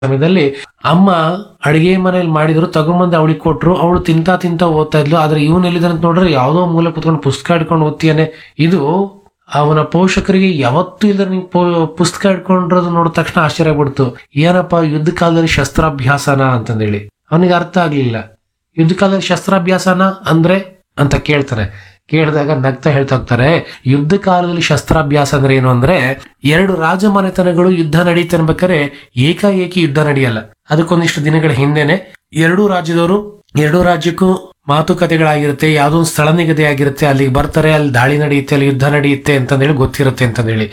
ಸಮಯದಲ್ಲಿ ಅಮ್ಮ ಅಡಿಗೆ ಮನೇಲಿ ಮಾಡಿದ್ರು ತಗೊಂಬಂದು ಅವಳಿಗೆ ಕೊಟ್ರು ಅವಳು ತಿಂತಾ ತಿಂತಾ ಓದ್ತಾ ಇದ್ಲು ಆದ್ರೆ ಇವನ್ ಎಲ್ಲಿದ್ದಾನೆ ನೋಡ್ರೆ ಯಾವ್ದೋ ಮೂಲೆ ಕುತ್ಕೊಂಡು ಪುಸ್ತಕ ಹಿಡ್ಕೊಂಡು ಓದ್ತೀಯಾನೆ ಇದು ಅವನ ಪೋಷಕರಿಗೆ ಯಾವತ್ತೂ ಇಲ್ಲ ನಿಂಗೆ ಪೋ- ಪುಸ್ತಕ ಹಿಡ್ಕೊಂಡಿರೋದು ನೋಡಿದ ತಕ್ಷಣ ಆಶ್ಚರ್ಯ ಬಿಡ್ತು ಏನಪ್ಪ ಯುದ್ಧ ಕಾಲದಲ್ಲಿ ಶಸ್ತ್ರಾಭ್ಯಾಸನ ಅಂತಂದೇಳಿ ಅವನಿಗೆ ಅರ್ಥ ಆಗ್ಲಿಲ್ಲ ಯುದ್ಧ ಕಾಲದಲ್ಲಿ ಶಸ್ತ್ರಾಭ್ಯಾಸನ ಅಂದ್ರೆ ಅಂತ ಕೇಳ್ತಾರೆ ಕೇಳಿದಾಗ ನಗ್ತಾ ಹೇಳ್ತಾ ಹೋಗ್ತಾರೆ ಯುದ್ಧ ಕಾಲದಲ್ಲಿ ಶಸ್ತ್ರಾಭ್ಯಾಸ ಅಂದ್ರೆ ಏನು ಅಂದ್ರೆ ಎರಡು ರಾಜಮನೆತನಗಳು ಯುದ್ಧ ನಡೀತಿರ್ಬೇಕಾದ್ರೆ ಏಕಾಏಕಿ ಯುದ್ಧ ನಡೆಯಲ್ಲ ಅದಕ್ಕೊಂದಿಷ್ಟು ದಿನಗಳ ಹಿಂದೆನೆ ಎರಡೂ ರಾಜ್ಯದವರು ಎರಡೂ ರಾಜ್ಯಕ್ಕೂ ಮಾತುಕತೆಗಳಾಗಿರುತ್ತೆ ಯಾವುದೋ ಒಂದು ಸ್ಥಳ ನಿಗದಿ ಆಗಿರುತ್ತೆ ಅಲ್ಲಿಗೆ ಬರ್ತಾರೆ ಅಲ್ಲಿ ದಾಳಿ ನಡೆಯುತ್ತೆ ಅಲ್ಲಿ ಯುದ್ಧ ನಡೆಯುತ್ತೆ ಅಂತಂದೇಳಿ ಗೊತ್ತಿರುತ್ತೆ ಅಂತಂದೇಳಿ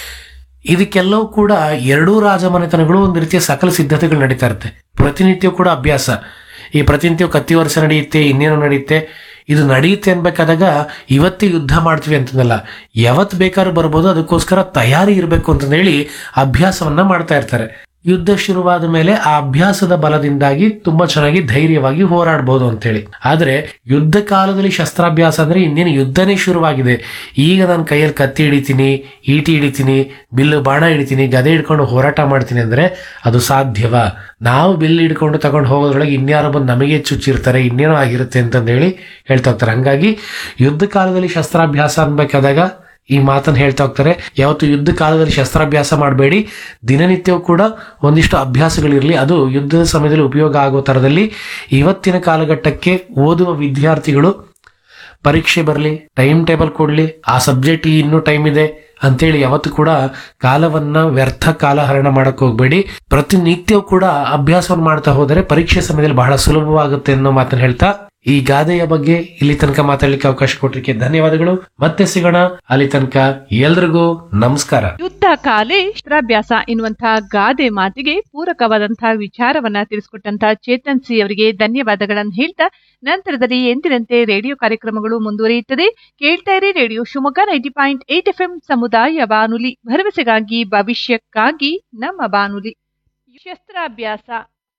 ಇದಕ್ಕೆಲ್ಲವೂ ಕೂಡ ಎರಡೂ ರಾಜಮನೆತನಗಳು ಒಂದು ರೀತಿಯ ಸಕಲ ಸಿದ್ಧತೆಗಳು ನಡೀತಾ ಇರುತ್ತೆ ಪ್ರತಿನಿತ್ಯ ಕೂಡ ಅಭ್ಯಾಸ ಈ ಪ್ರತಿನಿತ್ಯ ಕತ್ತಿ ವರ್ಷ ನಡೆಯುತ್ತೆ ಇನ್ನೇನು ನಡೆಯುತ್ತೆ ಇದು ನಡೆಯುತ್ತೆ ಅನ್ಬೇಕಾದಾಗ ಇವತ್ತೇ ಯುದ್ಧ ಮಾಡ್ತೀವಿ ಅಂತಂದಲ್ಲ ಯಾವತ್ತು ಬೇಕಾದ್ರೂ ಬರ್ಬೋದು ಅದಕ್ಕೋಸ್ಕರ ತಯಾರಿ ಇರಬೇಕು ಅಂತಂದೇಳಿ ಅಭ್ಯಾಸವನ್ನ ಮಾಡ್ತಾ ಇರ್ತಾರೆ ಯುದ್ಧ ಶುರುವಾದ ಮೇಲೆ ಆ ಅಭ್ಯಾಸದ ಬಲದಿಂದಾಗಿ ತುಂಬಾ ಚೆನ್ನಾಗಿ ಧೈರ್ಯವಾಗಿ ಹೋರಾಡಬಹುದು ಅಂತೇಳಿ ಆದ್ರೆ ಯುದ್ಧ ಕಾಲದಲ್ಲಿ ಶಸ್ತ್ರಾಭ್ಯಾಸ ಅಂದ್ರೆ ಇನ್ನೇನು ಯುದ್ಧನೇ ಶುರುವಾಗಿದೆ ಈಗ ನಾನು ಕೈಯಲ್ಲಿ ಕತ್ತಿ ಹಿಡಿತೀನಿ ಈಟಿ ಹಿಡಿತೀನಿ ಬಿಲ್ಲು ಬಾಣ ಹಿಡಿತೀನಿ ಗದೆ ಹಿಡ್ಕೊಂಡು ಹೋರಾಟ ಮಾಡ್ತೀನಿ ಅಂದ್ರೆ ಅದು ಸಾಧ್ಯವಾ ನಾವು ಬಿಲ್ ಹಿಡ್ಕೊಂಡು ತಗೊಂಡು ಹೋಗೋದ್ರೊಳಗೆ ಇನ್ಯಾರೋ ಬಂದು ನಮಗೆ ಚುಚ್ಚಿರ್ತಾರೆ ಇನ್ನೇನೋ ಆಗಿರುತ್ತೆ ಅಂತಂದೇಳಿ ಹೇಳ್ತಾ ಹೋಗ್ತಾರೆ ಹಂಗಾಗಿ ಯುದ್ಧ ಕಾಲದಲ್ಲಿ ಶಸ್ತ್ರಾಭ್ಯಾಸ ಅನ್ಬೇಕಾದಾಗ ಈ ಮಾತನ್ನು ಹೇಳ್ತಾ ಹೋಗ್ತಾರೆ ಯಾವತ್ತು ಯುದ್ಧ ಕಾಲದಲ್ಲಿ ಶಸ್ತ್ರಾಭ್ಯಾಸ ಮಾಡಬೇಡಿ ದಿನನಿತ್ಯವೂ ಕೂಡ ಒಂದಿಷ್ಟು ಅಭ್ಯಾಸಗಳಿರಲಿ ಅದು ಯುದ್ಧದ ಸಮಯದಲ್ಲಿ ಉಪಯೋಗ ಆಗೋ ಥರದಲ್ಲಿ ಇವತ್ತಿನ ಕಾಲಘಟ್ಟಕ್ಕೆ ಓದುವ ವಿದ್ಯಾರ್ಥಿಗಳು ಪರೀಕ್ಷೆ ಬರಲಿ ಟೈಮ್ ಟೇಬಲ್ ಕೊಡಲಿ ಆ ಸಬ್ಜೆಕ್ಟ್ ಇನ್ನೂ ಟೈಮ್ ಇದೆ ಅಂತೇಳಿ ಯಾವತ್ತು ಕೂಡ ಕಾಲವನ್ನ ವ್ಯರ್ಥ ಕಾಲಹರಣ ಮಾಡಕ್ ಹೋಗ್ಬೇಡಿ ಪ್ರತಿನಿತ್ಯವೂ ಕೂಡ ಅಭ್ಯಾಸವನ್ನು ಮಾಡ್ತಾ ಹೋದರೆ ಪರೀಕ್ಷೆ ಸಮಯದಲ್ಲಿ ಬಹಳ ಸುಲಭವಾಗುತ್ತೆ ಅನ್ನೋ ಮಾತನ್ನು ಹೇಳ್ತಾ ಈ ಗಾದೆಯ ಬಗ್ಗೆ ಇಲ್ಲಿ ತನಕ ಮಾತಾಡ್ಲಿಕ್ಕೆ ಅವಕಾಶ ಕೊಟ್ಟಿದ್ದಕ್ಕೆ ಧನ್ಯವಾದಗಳು ಮತ್ತೆ ಸಿಗೋಣ ಅಲ್ಲಿ ತನಕ ಎಲ್ರಿಗೂ ನಮಸ್ಕಾರ ಯುದ್ಧ ಕಾಲೇ ಶಸ್ತ್ರಾಭ್ಯಾಸ ಎನ್ನುವಂತಹ ಗಾದೆ ಮಾತಿಗೆ ಪೂರಕವಾದಂತಹ ವಿಚಾರವನ್ನ ತಿಳಿಸಿಕೊಟ್ಟಂತಹ ಚೇತನ್ ಸಿ ಅವರಿಗೆ ಧನ್ಯವಾದಗಳನ್ನು ಹೇಳ್ತಾ ನಂತರದಲ್ಲಿ ಎಂದಿನಂತೆ ರೇಡಿಯೋ ಕಾರ್ಯಕ್ರಮಗಳು ಮುಂದುವರಿಯುತ್ತದೆ ಕೇಳ್ತಾ ಇರಿ radio Shivamogga ninety point eight F M ಸಮುದಾಯ ಬಾನುಲಿ ಭರವಸೆಗಾಗಿ ಭವಿಷ್ಯಕ್ಕಾಗಿ ನಮ್ಮ ಬಾನುಲಿ ಶಸ್ತ್ರಾಭ್ಯಾಸ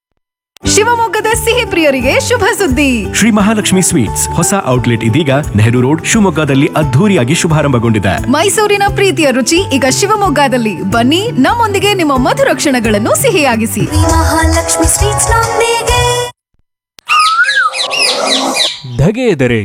ಶಿವಮೊಗ್ಗದ ಸಿಹಿ ಪ್ರಿಯರಿಗೆ ಶುಭ ಸುದ್ದಿ ಶ್ರೀ ಮಹಾಲಕ್ಷ್ಮಿ ಸ್ವೀಟ್ಸ್ ಹೊಸ ಔಟ್ಲೆಟ್ ಇದೀಗ ನೆಹರು ರೋಡ್ ಶಿವಮೊಗ್ಗದಲ್ಲಿ ಅದ್ಧೂರಿಯಾಗಿ ಶುಭಾರಂಭಗೊಂಡಿದೆ ಮೈಸೂರಿನ ಪ್ರೀತಿಯ ರುಚಿ ಈಗ ಶಿವಮೊಗ್ಗದಲ್ಲಿ ಬನ್ನಿ ನಮ್ಮೊಂದಿಗೆ ನಿಮ್ಮ ಮಧುರ ಕ್ಷಣಗಳನ್ನು ಸಿಹಿಯಾಗಿಸಿ ಮಹಾಲಕ್ಷ್ಮಿ ಸ್ವೀಟ್ಸ್ ನೊಂದಿಗೆ ಧಗೆಯೆದರೆ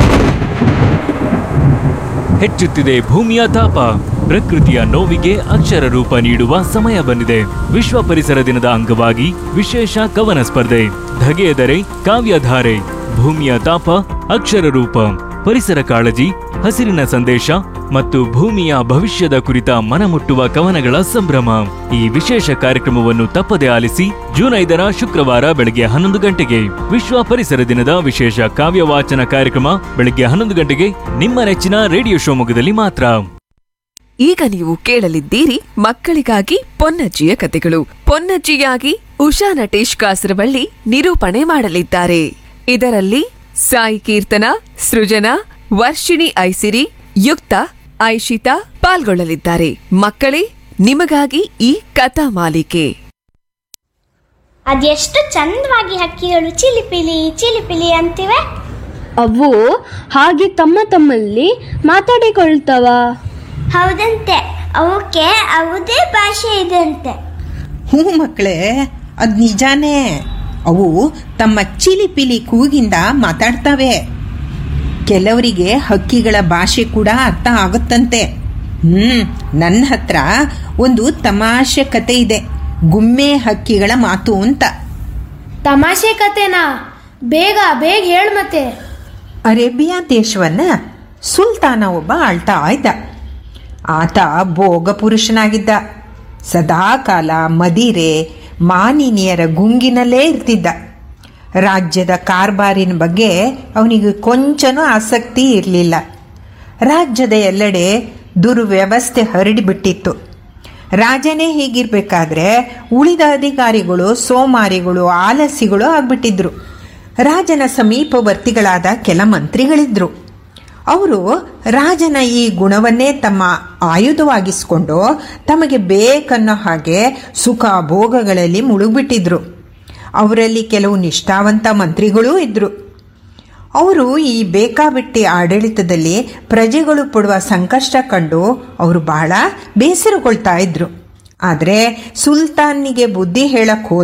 ಹೆಚ್ಚುತ್ತಿದೆ ಭೂಮಿಯ ತಾಪ ಪ್ರಕೃತಿಯ ನೋವಿಗೆ ಅಕ್ಷರ ರೂಪ ನೀಡುವ ಸಮಯ ಬಂದಿದೆ ವಿಶ್ವ ಪರಿಸರ ದಿನದ ಅಂಗವಾಗಿ ವಿಶೇಷ ಕವನ ಸ್ಪರ್ಧೆ ಧಗೆಯೆದರೆ ಕಾವ್ಯಧಾರೆ ಭೂಮಿಯ ತಾಪ ಅಕ್ಷರ ರೂಪ ಪರಿಸರ ಕಾಳಜಿ ಹಸಿರಿನ ಸಂದೇಶ ಮತ್ತು ಭೂಮಿಯ ಭವಿಷ್ಯದ ಕುರಿತ ಮನಮುಟ್ಟುವ ಕವನಗಳ ಸಂಭ್ರಮ ಈ ವಿಶೇಷ ಕಾರ್ಯಕ್ರಮವನ್ನು ತಪ್ಪದೆ ಆಲಿಸಿ ಜೂನ್ ಐದರ ಶುಕ್ರವಾರ ಬೆಳಗ್ಗೆ ಹನ್ನೊಂದು ಗಂಟೆಗೆ ವಿಶ್ವ ಪರಿಸರ ದಿನದ ವಿಶೇಷ ಕಾವ್ಯ ವಾಚನ ಕಾರ್ಯಕ್ರಮ ಬೆಳಗ್ಗೆ ಹನ್ನೊಂದು ಗಂಟೆಗೆ ನಿಮ್ಮ ನೆಚ್ಚಿನ ರೇಡಿಯೋ ಶಿವಮೊಗ್ಗದಲ್ಲಿ ಮಾತ್ರ ಈಗ ನೀವು ಕೇಳಲಿದ್ದೀರಿ ಮಕ್ಕಳಿಗಾಗಿ ಪೊನ್ನಜ್ಜಿಯ ಕತೆಗಳು ಪೊನ್ನಜ್ಜಿಯಾಗಿ ಉಷಾ ನಟೇಶ್ ಕಾಸರವಳ್ಳಿ ನಿರೂಪಣೆ ಮಾಡಲಿದ್ದಾರೆ ಇದರಲ್ಲಿ ಸಾಯಿ ಕೀರ್ತನ ಸೃಜನಾ ವರ್ಷಿಣಿ ಐಸಿರಿ ಯುಕ್ತ ಐಶಿತಾ ಪಾಲ್ಗೊಳ್ಳಲಿದ್ದಾರೆ ಮಕ್ಕಳೇ ನಿಮಗಾಗಿ ಈ ಕಥಾ ಮಾಲಿಕೆ ಅದೆಷ್ಟು ಚಂದವಾಗಿ ಹಕ್ಕಿಗಳು ಚಿಲಿಪಿಲಿ ಚಿಲಿಪಿಲಿ ಅಂತಿವೆ ಅವು ಹಾಗೆ ತಮ್ಮ ತಮ್ಮಲ್ಲಿ ಮಾತಾಡಿಕೊಳ್ತವ ಹೌದಂತೆ ಅವಕ್ಕೆ ಅವದೇ ಭಾಷೆ ಇದೆಂತೆ ಹ್ಞೂ ಮಕ್ಕಳೇ ಅದು ನಿಜಾನೇ ಅವು ತಮ್ಮ ಚಿಲಿಪಿಲಿ ಕೂಗಿಂದ ಮಾತಾಡ್ತವೆ ಕೆಲವರಿಗೆ ಹಕ್ಕಿಗಳ ಭಾಷೆ ಕೂಡ ಅರ್ಥ ಆಗುತ್ತಂತೆ ಹ್ಮ್ ನನ್ನ ಹತ್ರ ಒಂದು ತಮಾಷೆ ಕತೆ ಇದೆ ಗುಮ್ಮೆ ಹಕ್ಕಿಗಳ ಮಾತು ಅಂತ ತಮಾಷೆ ಕತೆನಾ ಬೇಗ ಬೇಗ ಹೇಳ್ ಮತ್ತೆ ಅರೇಬಿಯಾ ದೇಶವನ್ನ ಸುಲ್ತಾನ ಒಬ್ಬ ಆಳ್ತಾ ಇದ್ದ ಆತ ಭೋಗ ಪುರುಷನಾಗಿದ್ದ ಸದಾಕಾಲ ಮದಿರೆ ಮಾನಿನಿಯರ ಗುಂಗಿನಲ್ಲೇ ಇರ್ತಿದ್ದ ರಾಜ್ಯದ ಕಾರ್ಬಾರಿನ ಬಗ್ಗೆ ಅವನಿಗೆ ಕೊಂಚನೂ ಆಸಕ್ತಿ ಇರಲಿಲ್ಲ ರಾಜ್ಯದ ಎಲ್ಲೆಡೆ ದುರ್ವ್ಯವಸ್ಥೆ ಹರಡಿಬಿಟ್ಟಿತ್ತು ರಾಜನೇ ಹೀಗಿರ್ಬೇಕಾದ್ರೆ ಉಳಿದ ಅಧಿಕಾರಿಗಳು ಸೋಮಾರಿಗಳು ಆಲಸಿಗಳು ಆಗ್ಬಿಟ್ಟಿದ್ರು ರಾಜನ ಸಮೀಪವರ್ತಿಗಳಾದ ಕೆಲ ಮಂತ್ರಿಗಳಿದ್ರು ಅವರು ರಾಜನ ಈ ಗುಣವನ್ನೇ ತಮ್ಮ ಆಯುಧವಾಗಿಸ್ಕೊಂಡು ತಮಗೆ ಬೇಕನ್ನೋ ಹಾಗೆ ಸುಖ ಭೋಗಗಳಲ್ಲಿ ಮುಳುಗ್ಬಿಟ್ಟಿದ್ರು ಅವರಲ್ಲಿ ಕೆಲವು ನಿಷ್ಠಾವಂತ ಮಂತ್ರಿಗಳೂ ಇದ್ದರು ಅವರು ಈ ಬೇಕಾಬಿಟ್ಟಿ ಆಡಳಿತದಲ್ಲಿ ಪ್ರಜೆಗಳು ಪಡುವ ಸಂಕಷ್ಟ ಕಂಡು ಅವರು ಬಹಳ ಬೇಸರಗೊಳ್ತಾ ಇದ್ರು ಆದರೆ ಸುಲ್ತಾನ್ನಿಗೆ ಬುದ್ಧಿ ಹೇಳಕ್ ಹೋದ